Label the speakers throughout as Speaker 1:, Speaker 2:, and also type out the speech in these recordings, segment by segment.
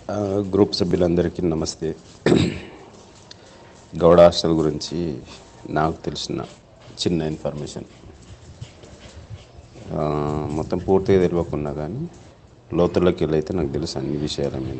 Speaker 1: ఆ, గ్రూప్ సభ్యులందరికీ నమస్తే గౌడ హాస్టల్ గురించి నాకు తెలిసిన చిన్న ఇన్ఫర్మేషన్ ఆ, మొత్తం పూర్తిగా తెలియకున్నా కానీ లోతుల్లోకి వెళ్ళి అయితే నాకు తెలుసు అన్ని విషయాల మీద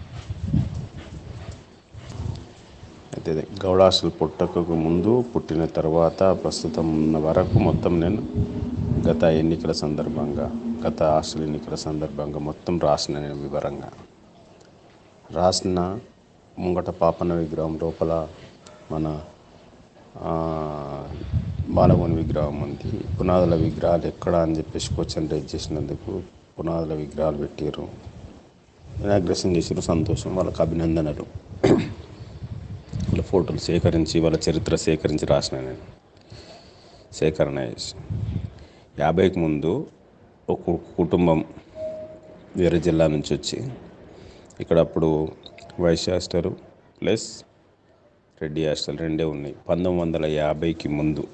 Speaker 1: అయితే అదే గౌడ హాస్టల్ పుట్టకకు ముందు పుట్టిన తర్వాత ప్రస్తుతం ఉన్న వరకు మొత్తం నేను గత ఎన్నికల సందర్భంగా గత హాస్టల్ ఎన్నికల సందర్భంగా మొత్తం రాసిన నేను వివరంగా రాసిన ముంగట పాపన్న విగ్రహం లోపల మన ఆ, బాలగోని విగ్రహం ఉంది పునాదుల విగ్రహాలు ఎక్కడ అని చెప్పేసి క్వశ్చన్ రైజ్ చేసినందుకు పునాదుల విగ్రహాలు పెట్టారు ఇనాగ్రేషన్ చేసారు సంతోషం వాళ్ళకి అభినందనలు వాళ్ళ ఫోటోలు సేకరించి వాళ్ళ చరిత్ర సేకరించి రాసిన నేను సేకరణ చేసి యాభైకి ముందు ఒక కు- కుటుంబం వేరే జిల్లా నుంచి వచ్చి ఇక్కడ అప్పుడు వైస్ హాస్టల్ ప్లస్ రెడ్డి హాస్టల్ రెండే ఉన్నాయి పంతొమ్మిది వందల యాభైకి ముందు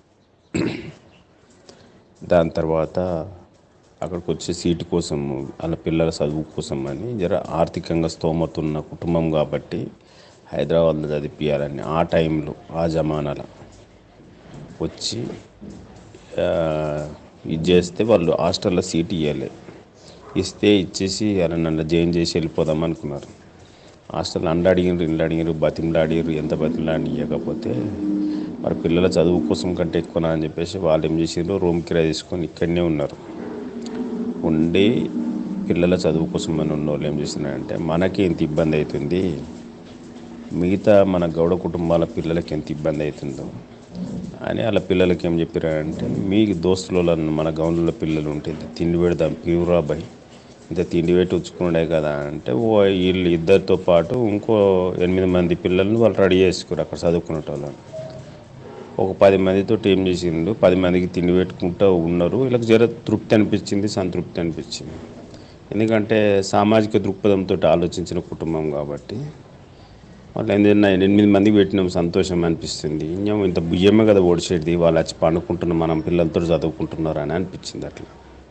Speaker 1: దాని తర్వాత అక్కడికి వచ్చే సీటు కోసం వాళ్ళ పిల్లల చదువు కోసం అని జర ఆర్థికంగా స్తోమత ఉన్న కుటుంబం కాబట్టి హైదరాబాద్లో చదివిపించాలని ఆ టైంలో ఆ జమానాలో వచ్చి ఆ, ఇది చేస్తే వాళ్ళు హాస్టల్లో సీట్ ఇవ్వలే ఇస్తే ఇచ్చేసి అలా నన్ను జాయిన్ చేసి వెళ్ళిపోదాం అనుకున్నారు హాస్టల్ అండ అడిగినారు ఇల్లు అడిగారు బతిమలాడిరు ఎంత బతిమలాడి ఇవ్వకపోతే మరి పిల్లల చదువు కోసం కంటే ఎక్కువ అని చెప్పేసి వాళ్ళు ఏం చేసారు రూమ్ కిరాయి తీసుకొని ఇక్కడనే ఉన్నారు ఉండి పిల్లల చదువు కోసం అని ఉన్న వాళ్ళు ఏం చేస్తున్నారంటే మనకి ఎంత ఇబ్బంది అవుతుంది మిగతా మన గౌడ కుటుంబాల పిల్లలకి ఎంత ఇబ్బంది అవుతుందో అని వాళ్ళ పిల్లలకి ఏం చెప్పారంటే మీ దోస్తులలో మన గౌన్ల పిల్లలు ఉంటే ఇంత తిండి పెడదాం ప్యూరా బై ఇంత తిండి పెట్టి ఉంచుకున్నాడే కదా అంటే ఓ వీళ్ళు ఇద్దరితో పాటు ఇంకో ఎనిమిది మంది పిల్లల్ని వాళ్ళు రెడీ చేసుకున్నారు అక్కడ చదువుకునే వాళ్ళని ఒక పది మందితో ఏం చేసిండు పది మందికి తిండి పెట్టుకుంటూ ఉన్నారు వీళ్ళకి జర తృప్తి అనిపించింది సంతృప్తి అనిపించింది ఎందుకంటే సామాజిక దృక్పథంతో ఆలోచించిన కుటుంబం కాబట్టి వాళ్ళు ఏంటన్నా ఎనిమిది మందికి పెట్టినాం సంతోషం అనిపిస్తుంది ఇంకేం ఇంత బియ్యమే కదా ఓడిచేది వాళ్ళు వచ్చి పండుకుంటున్న మనం పిల్లలతో చదువుకుంటున్నారు అని అనిపించింది అట్లా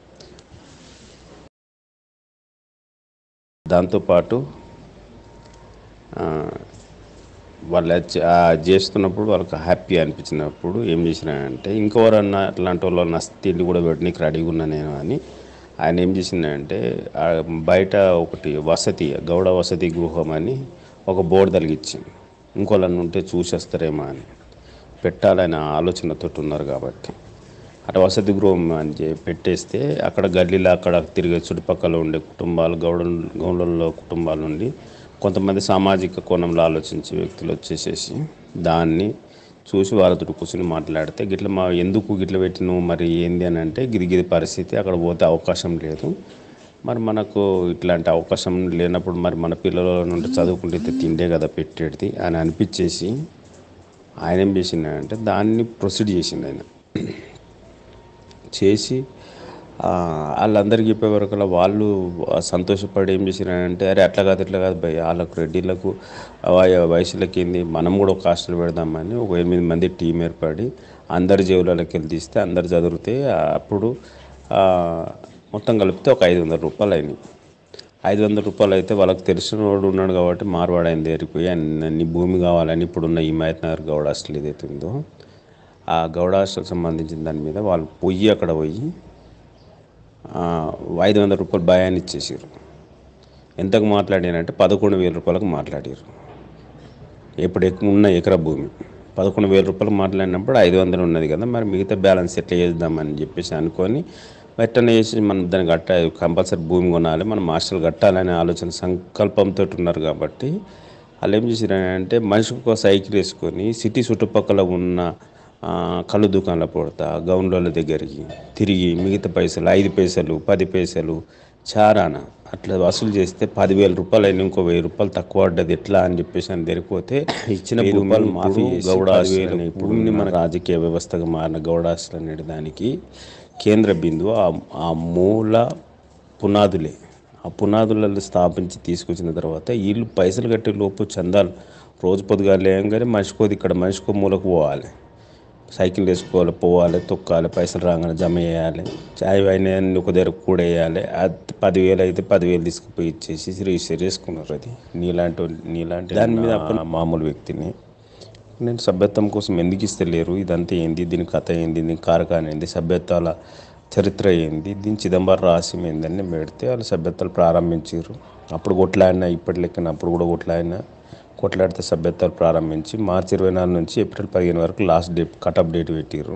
Speaker 1: దాంతోపాటు ఆ, వాళ్ళు వచ్చి ఆ చేస్తున్నప్పుడు వాళ్ళకి హ్యాపీ అనిపించినప్పుడు ఏం చేసినాయంటే ఇంకెవరన్నా అట్లాంటి వాళ్ళు నష్ట తిండి కూడా పెట్టడానికి రెడీగా ఉన్నా నేను అని ఆయన ఏం చేసిందంటే ఆ బయట ఒకటి వసతి గౌడ వసతి గృహం అని ఒక బోర్డు తలిగించింది ఇంకోళ్ళని ఉంటే చూసేస్తారేమో అని పెట్టాలనే ఆలోచనతో ఉన్నారు కాబట్టి అటు వసతి గృహం అని చెప్పి పెట్టేస్తే అక్కడ గల్లీలో అక్కడ తిరిగే చుట్టుపక్కల ఉండే కుటుంబాలు గౌడ గౌడల్లో కుటుంబాల నుండి కొంతమంది సామాజిక కోణంలో ఆలోచించే వ్యక్తులు వచ్చేసేసి దాన్ని చూసి వాళ్ళతో కూర్చొని మాట్లాడితే గిట్ల మా ఎందుకు గిట్ల పెట్టినావు మరి ఏంది అని అంటే గిది గిది పరిస్థితి అక్కడ పోతే అవకాశం లేదు మరి మనకు ఇట్లాంటి అవకాశం లేనప్పుడు మరి మన పిల్లల నుండి చదువుకుంటే తిండే కదా పెట్టేది అని అనిపించేసి ఆయన ఏం చేసిండంటే దాన్ని ప్రొసీడ్ చేసిండు ఆయన చేసి ఆ, వాళ్ళందరికీ చెప్పే వరకు వాళ్ళు సంతోషపడి ఏం చేసినారంటే అరే అట్లా కాదు ఇట్లా కాదు భయ్ వాళ్ళకు రెడ్డిలకు వయ- వయసులకి ఏంది మనం కూడా ఒక హాస్టల్ పెడదామని ఒక ఎనిమిది మంది టీం ఏర్పడి అందరి జేబులకి వెళ్ళి తీస్తే అందరు చదివితే అప్పుడు ఆ, మొత్తం కలిపితే ఒక ఐదు వందల రూపాయలు అయినాయి ఐదు వందల రూపాయలు అయితే వాళ్ళకి తెలిసిన వాడు ఉన్నాడు కాబట్టి మార్వాడు ఆయన దగ్గరికి పోయి ఆయన నీ భూమి కావాలని ఇప్పుడున్న ఈ మహత్ నగర్ గౌడ హాస్టల్ ఏదైతే ఉందో ఆ గౌడ హాస్టల్ సంబంధించిన దాని మీద వాళ్ళు పొయ్యి అక్కడ పోయి ఆ, ఐదు వందల రూపాయలు భయాన్ని ఇచ్చేసారు ఎంతకు మాట్లాడానంటే పదకొండు వేల రూపాయలకు మాట్లాడారు ఇప్పుడు ఎక్కువ ఉన్న ఎకరా భూమి పదకొండు వేల రూపాయలు మాట్లాడినప్పుడు ఐదు వందలు ఉన్నది కదా మరి మిగతా బ్యాలెన్స్ ఎట్లా చేద్దామని చెప్పేసి అనుకొని వెంటనే చేసి మనం దాన్ని కట్ట కంపల్సరీ భూమి కొనాలి మనం హాస్టల్ కట్టాలనే ఆలోచన సంకల్పంతో ఉన్నారు కాబట్టి వాళ్ళు ఏం చేశారంటే మనిషికి ఒక సైకిల్ వేసుకొని సిటీ చుట్టుపక్కల ఉన్న ఆ, కళ్ళు దుకాణాల పొడతా గౌన్ల దగ్గరికి తిరిగి మిగతా పైసలు ఐదు పైసలు పది పైసలు చారాన అట్లా వసూలు చేస్తే పదివేల రూపాయలు అయినా ఇంకో వెయ్యి రూపాయలు తక్కువ పడ్డది ఎట్లా అని చెప్పేసి అని తెలిపోతే ఇచ్చిన రూపాయలు మాఫీ చేసి గౌడ హాస్టల్ ఇప్పుడు మన రాజకీయ వ్యవస్థగా మారిన గౌడ హాస్టల్ అనే దానికి కేంద్ర బిందువు ఆ- ఆ మూల పునాదులే ఆ పునాదులలో స్థాపించి తీసుకొచ్చిన తర్వాత వీళ్ళు పైసలు కట్టే లోపు చందాలు రోజు పొద్దుగా లేయంగానే మనిషికోది ఇక్కడ మనిషికో మూలకు పోవాలి సైకిల్ వేసుకోవాలి పోవాలి తొక్కాలి పైసలు రాగానే జమ చేయాలి చాయ్ అయినా ఒక దగ్గర కూడా వేయాలి అది పదివేలు అయితే పదివేలు తీసుకుపోయి ఇచ్చేసి రిజిస్టర్ చేసుకున్నారు అది నీలాంటి వాళ్ళు- నీలాంటి దాని మీద అప్పుడు మామూలు వ్యక్తిని నేను సభ్యత్వం కోసం ఎందుకు ఇస్తలేరు ఇదంతా ఏంది దీని కథ ఏంది దీని కారకాన్ ఏంది సభ్యత్వాల చరిత్ర ఏంది దీని చిదంబరం రహస్యం ఏందని నేను పెడితే వాళ్ళు సభ్యత్వాలు ప్రారంభించారు అప్పుడు కొట్లాడినా ఇప్పటి లెక్కన అప్పుడు కూడా కొట్లాడినా కొట్లాడితే సభ్యత్వాలు ప్రారంభించి మార్చి ఇరవై నాలుగు నుంచి ఏప్రిల్ పదిహేను వరకు లాస్ట్ డేట్ కటప్ డేట్ పెట్టారు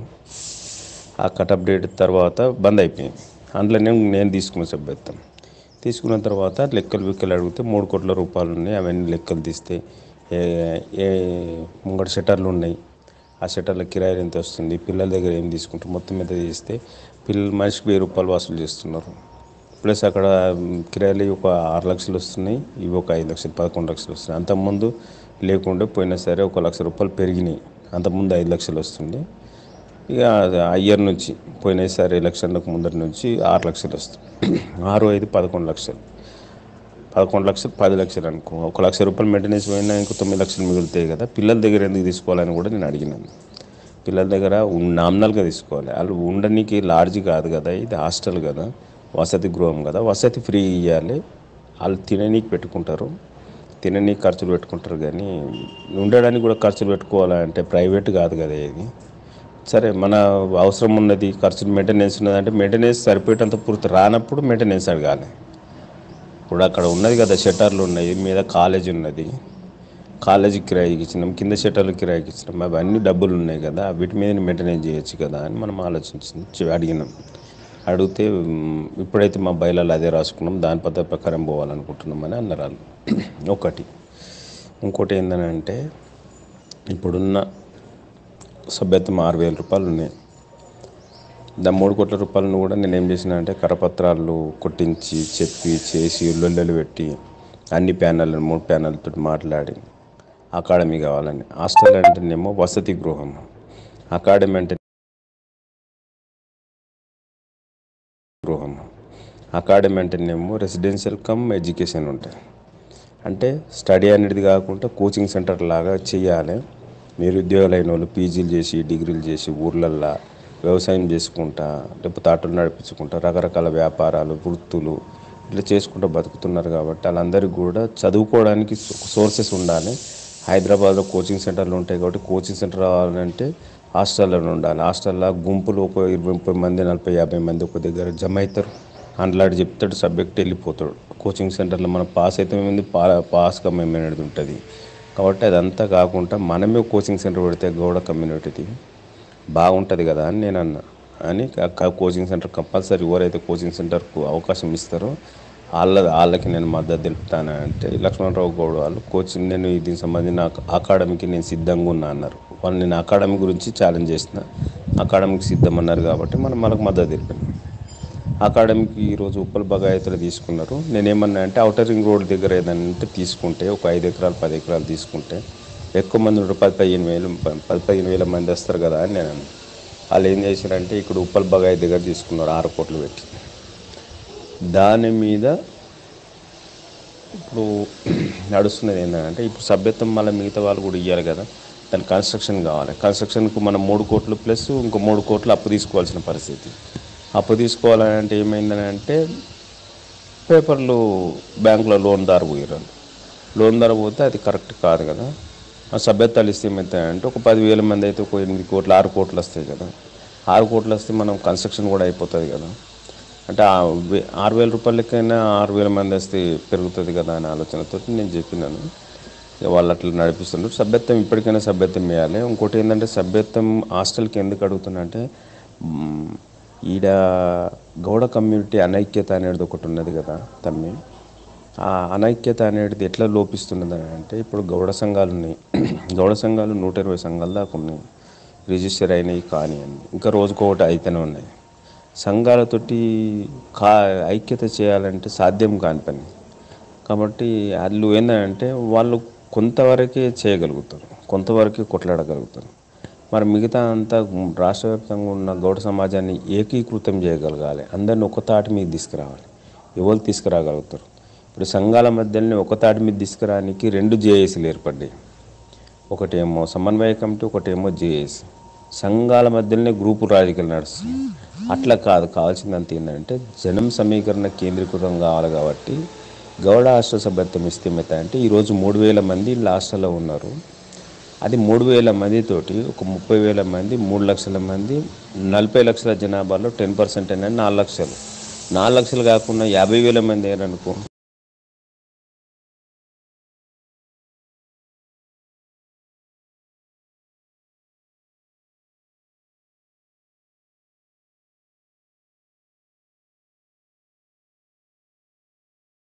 Speaker 1: ఆ కటప్ డేట్ తర్వాత బంద్ అయిపోయింది అందులో నేను నేను తీసుకున్న సభ్యత్వం తీసుకున్న తర్వాత లెక్కలు విక్కలు అడిగితే మూడు కోట్ల రూపాయలు ఉన్నాయి అవన్నీ లెక్కలు తీస్తే ఏ ఏ ముంగడ షట్టర్లు ఉన్నాయి ఆ షట్టర్ల కిరాయిలు ఎంత వస్తుంది పిల్లల దగ్గర ఏం తీసుకుంటారు మొత్తం మీద తీస్తే పిల్లలు మనిషికి వెయ్యి రూపాయలు వసూలు చేస్తున్నారు ప్లస్ అక్కడ మ్, కిరాయిలు ఒక ఆరు లక్షలు వస్తున్నాయి ఇవి ఒక ఐదు లక్షలు పదకొండు లక్షలు వస్తున్నాయి అంతకుముందు లేకుండే పోయినా సరే ఒక లక్ష రూపాయలు పెరిగినాయి అంతకుముందు ఐదు లక్షలు వస్తుంది ఇక ఆ ఇయర్ నుంచి పోయినసారి ఎలక్షన్లకు ముందరి నుంచి ఆరు లక్షలు వస్తుంది ఆరు ఐదు పదకొండు లక్షలు పదకొండు లక్షలు పది లక్షలు అనుకో ఒక లక్ష రూపాయలు మెయింటెనెన్స్ పోయినా ఇంకో తొమ్మిది లక్షలు మిగులుతాయి కదా పిల్లల దగ్గర ఎందుకు తీసుకోవాలని కూడా నేను అడిగినాను పిల్లల దగ్గర నామినల్గా తీసుకోవాలి వాళ్ళు ఉండడానికి లాడ్జ్ కాదు కదా ఇది హాస్టల్ కదా వసతి గృహం కదా వసతి ఫ్రీ ఇవ్వాలి వాళ్ళు తిననీకి పెట్టుకుంటారు తిననీకి ఖర్చులు పెట్టుకుంటారు కానీ ఉండడానికి కూడా ఖర్చులు పెట్టుకోవాలంటే ప్రైవేట్ కాదు కదా ఇది సరే మన అవసరం ఉన్నది ఖర్చులు మెయింటెనెన్స్ ఉన్నదంటే మెయింటెనెన్స్ సరిపోయేటంత పూర్తి రానప్పుడు మెయింటెనెన్స్ అడగాలి ఇప్పుడు అక్కడ ఉన్నది కదా షట్టర్లు ఉన్నాయి మీద కాలేజ్ ఉన్నది కాలేజీ కిరాయికి ఇచ్చినాం కింద షట్టర్లు కిరాయికి ఇచ్చినాం అవన్నీ డబ్బులు ఉన్నాయి కదా వీటి మీద మెయింటెనెన్స్ చేయొచ్చు కదా అని మనం ఆలోచించి అడిగినాం అడిగితే మ్, ఇప్పుడైతే మా బయలలో అదే రాసుకున్నాం దాని పద్ధతి ప్రకారం పోవాలనుకుంటున్నామని అన్నారు వాళ్ళు ఒకటి ఇంకోటి ఏంటంటే ఇప్పుడున్న సభ్యత్వం ఆరు వేల రూపాయలు ఉన్నాయి దాని మూడు కోట్ల రూపాయలను కూడా నేను ఏం చేసిన అంటే కరపత్రాలు కొట్టించి చెప్పి చేసి లొల్లలు పెట్టి అన్ని ప్యానల్ మూడు ప్యానల్తో మాట్లాడి అకాడమీ కావాలని హాస్టల్ అంటేనేమో వసతి గృహం అకాడమీ అంటే గృహం అకాడమీ అంటేనేమో రెసిడెన్షియల్ కమ్ ఎడ్యుకేషన్ ఉంటాయి అంటే స్టడీ అనేది కాకుండా కోచింగ్ సెంటర్ లాగా చేయాలి నిరుద్యోగులైన వాళ్ళు పీజీలు చేసి డిగ్రీలు చేసి ఊర్లల్లో వ్యవసాయం చేసుకుంటా లేకపోతే ఆటోలు నడిపించుకుంటా రకరకాల వ్యాపారాలు వృత్తులు ఇట్లా చేసుకుంటూ బతుకుతున్నారు కాబట్టి వాళ్ళందరికీ కూడా చదువుకోవడానికి సోర్సెస్ ఉండాలి హైదరాబాద్లో కోచింగ్ సెంటర్లు ఉంటాయి కాబట్టి కోచింగ్ సెంటర్ రావాలంటే హాస్టల్లో ఉండాలి హాస్టల్లో గుంపులు ఒక ఇరవై ముప్పై మంది నలభై యాభై మంది ఒక దగ్గర జమ అవుతారు అందులాంటి చెప్తాడు సబ్జెక్ట్ వెళ్ళిపోతాడు కోచింగ్ సెంటర్లో మనం పాస్ అయితే ఏమైంది పా పాస్ కమ్యూనిటీ అనేది ఉంటుంది కాబట్టి అదంతా కాకుండా మనమే కోచింగ్ సెంటర్ పెడితే గౌడ కమ్యూనిటీది బాగుంటుంది కదా అని నేను అన్నా అని క- క- కోచింగ్ సెంటర్ కంపల్సరీ ఎవరైతే కోచింగ్ సెంటర్కు అవకాశం ఇస్తారో వాళ్ళ వాళ్ళకి నేను మద్దతు తెలుపుతాను అంటే లక్ష్మణరావు గౌడ్ వాళ్ళు కోచింగ్ నేను దీనికి సంబంధించిన అక- అకాడమీకి నేను సిద్ధంగా ఉన్నా అన్నారు వాళ్ళు నేను అకాడమీ గురించి ఛాలెంజ్ చేసిన అకాడమీకి సిద్ధం అన్నారు కాబట్టి మనం మనకు మద్దతు తెలిపాను అకాడమీకి ఈరోజు ఉప్పల్ బగాయతులు తీసుకున్నారు నేనేమన్నా అంటే అవుటర్ రింగ్ రోడ్ దగ్గర ఏదైనా ఉంటే తీసుకుంటే ఒక ఐదు ఎకరాలు పది ఎకరాలు తీసుకుంటే ఎక్కువ మంది ఉంటారు పది పదిహేను వేలు ప- పది పదిహేను వేల మంది వస్తారు కదా అని నేను అన్నా. వాళ్ళు ఏం చేశారంటే ఇక్కడ ఉప్పల్ బగాయి దగ్గర తీసుకున్నారు ఆరు కోట్లు పెట్టి దాని మీద ఇప్పుడు నడుస్తున్నది ఏంటంటే ఇప్పుడు సభ్యత్వం మళ్ళీ మిగతా వాళ్ళు కూడా ఇవ్వాలి కదా దాని కన్స్ట్రక్షన్ కావాలి కన్స్ట్రక్షన్కు మనం మూడు కోట్లు ప్లస్ ఇంకో మూడు కోట్లు అప్పు తీసుకోవాల్సిన పరిస్థితి అప్పు తీసుకోవాలని అంటే ఏమైందని అంటే పేపర్లు బ్యాంకులో లోన్ దారు పోయారు లోన్ దారు పోతే అది కరెక్ట్ కాదు కదా ఆ సభ్యత్వాలు ఇస్తే ఏమవుతాయంటే ఒక పదివేల మంది అయితే ఒక ఎనిమిది కోట్లు ఆరు కోట్లు వస్తాయి కదా ఆరు కోట్లు వస్తే మనం కన్స్ట్రక్షన్ కూడా అయిపోతుంది కదా అంటే ఆ వే- ఆరు వేల రూపాయలకైనా ఆరు వేల మంది వస్తే పెరుగుతుంది కదా అనే ఆలోచనతో నేను చెప్పినాను ఇక వాళ్ళు అట్లా నడిపిస్తున్నారు సభ్యత్వం ఇప్పటికైనా సభ్యత్వం వేయాలి ఇంకోటి ఏంటంటే సభ్యత్వం హాస్టల్కి ఎందుకు అడుగుతున్నా అంటే మ్, ఈడ గౌడ కమ్యూనిటీ అనైక్యత అనేది ఒకటి ఉన్నది కదా తమ్మి ఆ అనైక్యత అనేది ఎట్లా లోపిస్తున్నది అని అంటే ఇప్పుడు గౌడ సంఘాలు ఉన్నాయి గౌడ సంఘాలు నూట ఇరవై సంఘాలు దాకా ఉన్నాయి రిజిస్టర్ అయినవి కానీ అని ఇంకా రోజుకొకటి అయితేనే ఉన్నాయి సంఘాలతోటి కా ఐక్యత చేయాలంటే సాధ్యం కాని పని కాబట్టి వాళ్ళు ఏంటంటే వాళ్ళు కొంతవరకే చేయగలుగుతారు కొంతవరకే కొట్లాడగలుగుతారు మరి మిగతా అంతా రాష్ట్ర వ్యాప్తంగా ఉన్న గౌడ సమాజాన్ని ఏకీకృతం చేయగలగాలి అందరిని ఒక తాటి మీద తీసుకురావాలి ఎవరు తీసుకురాగలుగుతారు ఇప్పుడు సంఘాల మధ్యలోనే ఒక తాటి మీద తీసుకురానికి రెండు జేఏసీలు ఏర్పడ్డాయి ఒకటేమో సమన్వయ కమిటీ ఒకటేమో జేఏసీ సంఘాల మధ్యలోనే గ్రూపు రాజకీయాలు నడుస్తుంది అట్లా కాదు కావాల్సిందంత ఏంటంటే జనం సమీకరణ కేంద్రీకృతం కావాలి కాబట్టి గౌడ హాస్టల్ సభ్యత్వం ఇస్తే ఏమవుతాయి అంటే ఈరోజు మూడు వేల మంది ఇలా హాస్టల్లో ఉన్నారు అది మూడు వేల మందితోటి ఒక ముప్పై వేల మంది మూడు లక్షల మంది నలభై లక్షల జనాభాలో టెన్ పర్సెంట్ అనేది నాలుగు లక్షలు నాలుగు లక్షలు కాకుండా యాభై వేల మంది అయ్యారనుకో